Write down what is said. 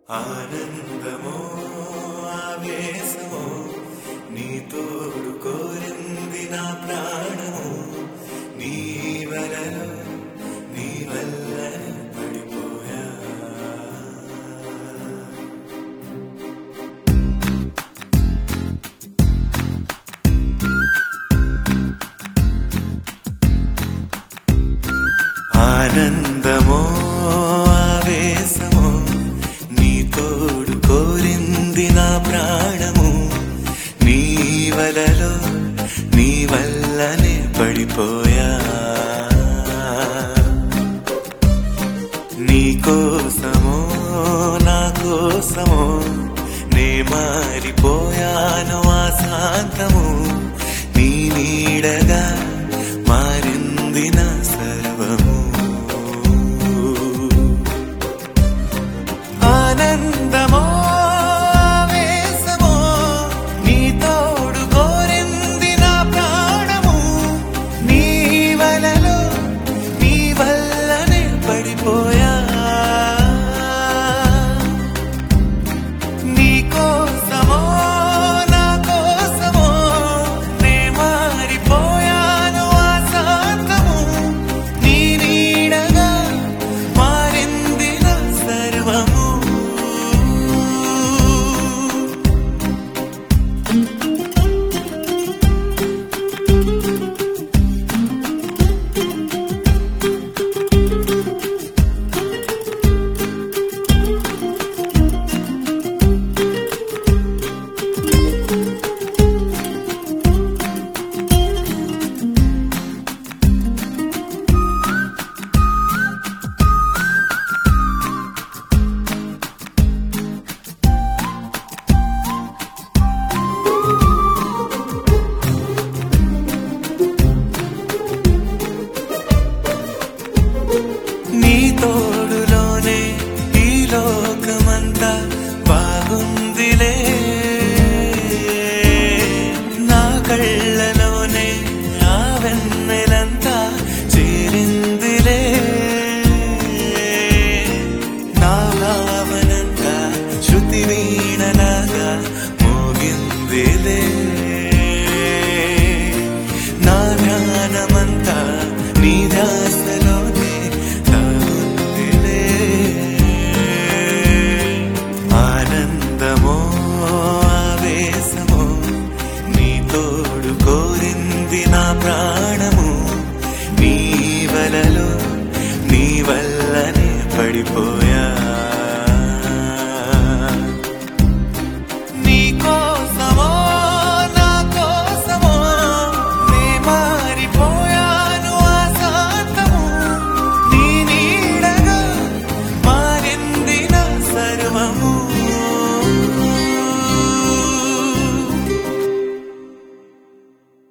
ఆనందమో ఆవేశమో నీ తోడు కోరింది నా ప్రాణము నీ వలలో నీ వల్లని పడిపోయా ఆనందమో ఆవేశమో నీ తోడు కోరింది నా ప్రాణము నీ వలలో నీ వల్లనే పడిపోయా నీ కోసమో నా కోసమో నే మారిపోయాను ఆ శాంతము నీ నీడగా మారింది నా సర్వము ఆనందమో ఆవేశమో నీ తోడు కోరింది నా ప్రాణము నీ వలలో నీ వల్లనే పడిపోయా నీ కోసమో నా కోసమో నే మారిపోయాను ఆ శాంతము నీ నీడగా మారింది నా సర్వము నీ తోడులోనే ఈ లోకమంతా బాగుందిలే నా కళ్ళలోనే ఆ వెన్నెలంతా చేరిందిలే నా భావనంతా శృతి వీణలాగా మోగిందిలే నా జ్ఞానమంతా నీ దాసలోనే తాగుందిలే ఆనందమో ఆవేశమో నీ తోడు కోరింది నా ప్రాణము నీ వలలో నీ వల్లనే పడిపోయా